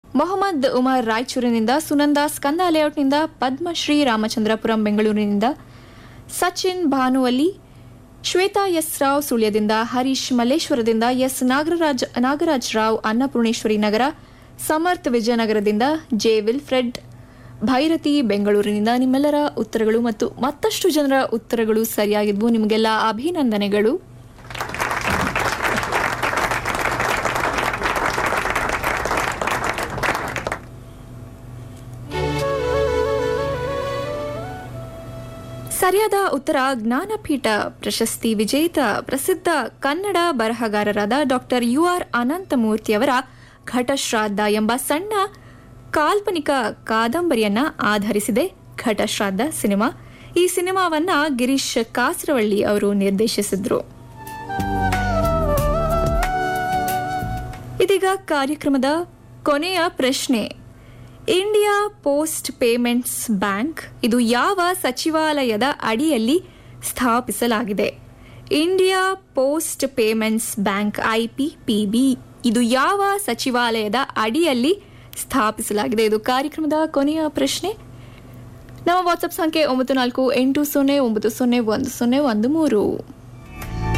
ಮೊಹಮ್ಮದ್ ಉಮರ್ ರಾಯಚೂರಿನಿಂದ ಸುನಂದ ಸ್ಕಂದ ಲೇಔಟ್ನಿಂದ ಪದ್ಮಶ್ರೀ ರಾಮಚಂದ್ರಪುರಂ ಬೆಂಗಳೂರಿನಿಂದ ಸಚಿನ್ ಭಾನುವಲ್ಲಿ ಶ್ವೇತಾ ಎಸ್ ರಾವ್ ಸುಳ್ಯದಿಂದ ಹರೀಶ್ ಮಲ್ಲೇಶ್ವರದಿಂದ ಎಸ್ ನಾಗರಾಜ್ ನಾಗರಾಜ್ ರಾವ್ ಅನ್ನಪೂರ್ಣೇಶ್ವರಿ ನಗರ ಸಮರ್ಥ್ ವಿಜಯನಗರದಿಂದ ಜೆ ವಿಲ್ಫ್ರೆಡ್ ಭೈರತಿ ಬೆಂಗಳೂರಿನಿಂದ ನಿಮ್ಮೆಲ್ಲರ ಉತ್ತರಗಳು ಮತ್ತು ಮತ್ತಷ್ಟು ಜನರ ಉತ್ತರಗಳು ಸರಿಯಾಗಿದ್ವು ನಿಮಗೆಲ್ಲ ಅಭಿನಂದನೆಗಳು ಸರಿಯಾದ ಉತ್ತರ ಜ್ಞಾನಪೀಠ ಪ್ರಶಸ್ತಿ ವಿಜೇತ ಪ್ರಸಿದ್ಧ ಕನ್ನಡ ಬರಹಗಾರರಾದ ಡಾಕ್ಟರ್ ಯು ಆರ್ ಅನಂತಮೂರ್ತಿಯವರ ಘಟಶ್ರಾದ್ದ ಎಂಬ ಸಣ್ಣ ಕಾಲ್ಪನಿಕ ಕಾದಂಬರಿಯನ್ನ ಆಧರಿಸಿದೆ ಘಟಶ್ರಾದ್ದ ಸಿನಿಮಾ ಈ ಸಿನಿಮಾವನ್ನ ಗಿರೀಶ್ ಕಾಸರವಳ್ಳಿ ಅವರು ನಿರ್ದೇಶಿಸಿದ್ರು ಇದೀಗ ಕಾರ್ಯಕ್ರಮದ ಕೊನೆಯ ಪ್ರಶ್ನೆ ಇಂಡಿಯಾ ಪೋಸ್ಟ್ ಪೇಮೆಂಟ್ಸ್ ಬ್ಯಾಂಕ್ ಇದು ಯಾವ ಸಚಿವಾಲಯದ ಅಡಿಯಲ್ಲಿ ಸ್ಥಾಪಿಸಲಾಗಿದೆ India Post Payments Bank IPPB ಇದು ಯಾವ ಸಚಿವಾಲಯದ ಅಡಿಯಲ್ಲಿ ಸ್ಥಾಪಿಸಲಾಗಿದೆ ಇದು ಕಾರ್ಯಕ್ರಮದ ಕೊನೆಯ ಪ್ರಶ್ನೆ ನಮ್ಮ ವಾಟ್ಸ್ಆಪ್ ಸಂಖ್ಯೆ ಒಂಬತ್ತು ನಾಲ್ಕು ಎಂಟು ಸೊನ್ನೆ ಒಂಬತ್ತು ಸೊನ್ನೆ ಒಂದು ಸೊನ್ನೆ ಒಂದು ಮೂರು